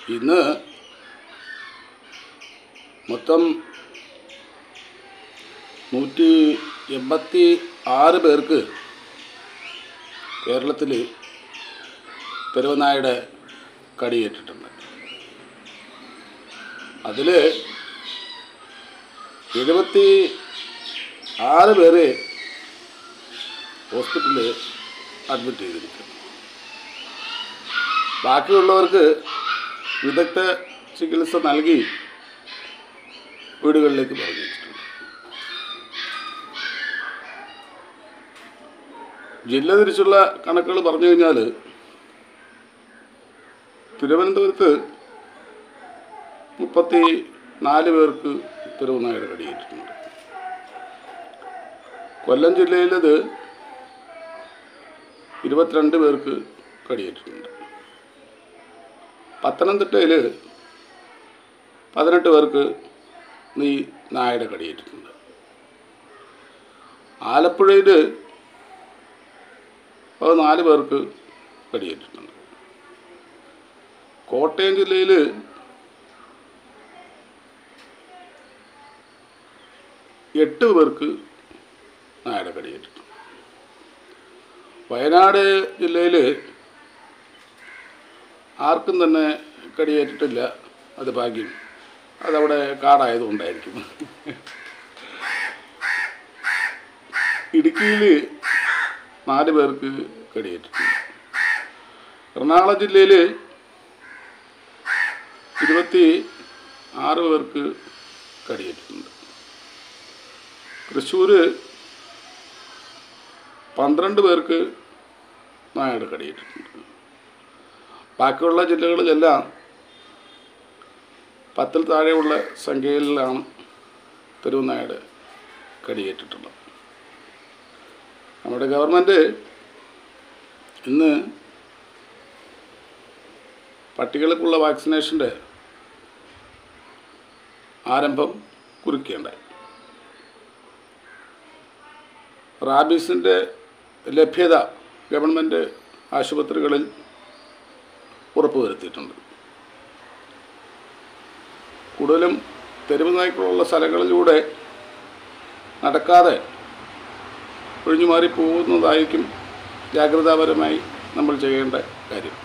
ഇന്ന് മൊത്തം നൂറ്റി എൺപത്തി ആറ് പേർക്ക് കേരളത്തിൽ തെരുവനായുടെ കടിയേറ്റിട്ടുണ്ട് അതിൽ എഴുപത്തി ആറ് പേരെ ഹോസ്പിറ്റലിൽ അഡ്മിറ്റ് ചെയ്തിരിക്കുന്നു ബാക്കിയുള്ളവർക്ക് വിദഗ്ധ ചികിത്സ നൽകി വീടുകളിലേക്ക് പറഞ്ഞു വെച്ചിട്ടുണ്ട് ജില്ല തിരിച്ചുള്ള കണക്കുകൾ പറഞ്ഞു കഴിഞ്ഞാൽ തിരുവനന്തപുരത്ത് മുപ്പത്തി നാല് പേർക്ക് തിരുവനായുടെ കടിയേറ്റിട്ടുണ്ട് കൊല്ലം ജില്ലയിലത് ഇരുപത്തിരണ്ട് പേർക്ക് കടിയേറ്റിട്ടുണ്ട് പത്തനംതിട്ടയിൽ പതിനെട്ട് പേർക്ക് നീ നായയുടെ കടിയേറ്റിട്ടുണ്ട് ആലപ്പുഴയിൽ പതിനാല് പേർക്ക് കടിയേറ്റിട്ടുണ്ട് കോട്ടയം ജില്ലയിൽ എട്ട് പേർക്ക് നായയുടെ കടിയേറ്റിട്ടുണ്ട് വയനാട് ജില്ലയിൽ ആർക്കും തന്നെ കടിയേറ്റിട്ടില്ല അത് ഭാഗ്യം അതവിടെ കാടായതുകൊണ്ടായിരിക്കും ഇടുക്കിയിൽ നാല് പേർക്ക് കടിയേറ്റിട്ടുണ്ട് എറണാകുളം ജില്ലയിൽ ഇരുപത്തി ആറ് പേർക്ക് കടിയേറ്റിട്ടുണ്ട് തൃശ്ശൂർ പന്ത്രണ്ട് പേർക്ക് നായയുടെ കടിയേറ്റിട്ടുണ്ട് ബാക്കിയുള്ള ജില്ലകളിലെല്ലാം പത്തിൽ താഴെയുള്ള സംഖ്യയിലാണ് തെരുവുനായയുടെ കടിയേറ്റിട്ടുള്ളത് നമ്മുടെ ഗവൺമെൻറ് ഇന്ന് പട്ടികൾക്കുള്ള വാക്സിനേഷൻ്റെ ആരംഭം കുറിക്കുകയുണ്ടായി റാബീസിൻ്റെ ലഭ്യത ഗവൺമെൻറ് ആശുപത്രികളിൽ ഉറപ്പുവരുത്തിയിട്ടുണ്ട് കൂടുതലും തെരുവ് നായ്ക്കളുള്ള സ്ഥലങ്ങളിലൂടെ നടക്കാതെ ഒഴിഞ്ഞു മാറി പോകുന്നതായിരിക്കും ജാഗ്രതാപരമായി നമ്മൾ ചെയ്യേണ്ട കാര്യം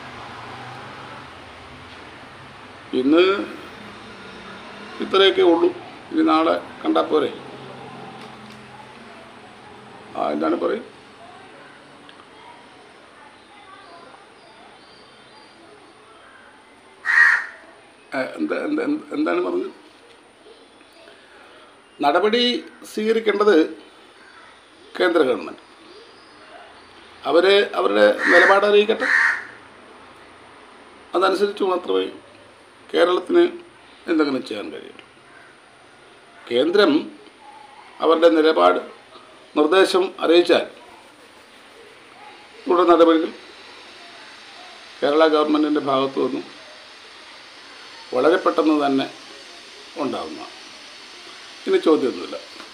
ഇന്ന് ഇത്രയൊക്കെ ഉള്ളൂ ഇനി നാളെ കണ്ടാൽ പോരെ ആ എന്താണ് പറയും ആ, എന്താ എന്താ എന്താണ് പറഞ്ഞത് നടപടി സ്വീകരിക്കേണ്ടത് കേന്ദ്ര ഗവൺമെൻറ് അവർ അവരുടെ നിലപാട് അറിയിക്കട്ടെ അതനുസരിച്ച് മാത്രമേ കേരളത്തിന് എന്തെങ്കിലും ചെയ്യാൻ കഴിയുള്ളൂ കേന്ദ്രം അവരുടെ നിലപാട് നിർദ്ദേശം അറിയിച്ചാൽ തുടർ നടപടികൾ കേരള ഗവൺമെൻറ്റിൻ്റെ ഭാഗത്തു നിന്നും വളരെ പെട്ടെന്ന് തന്നെ ഉണ്ടാകുന്നതാണ് ഇനി ചോദ്യമൊന്നുമില്ല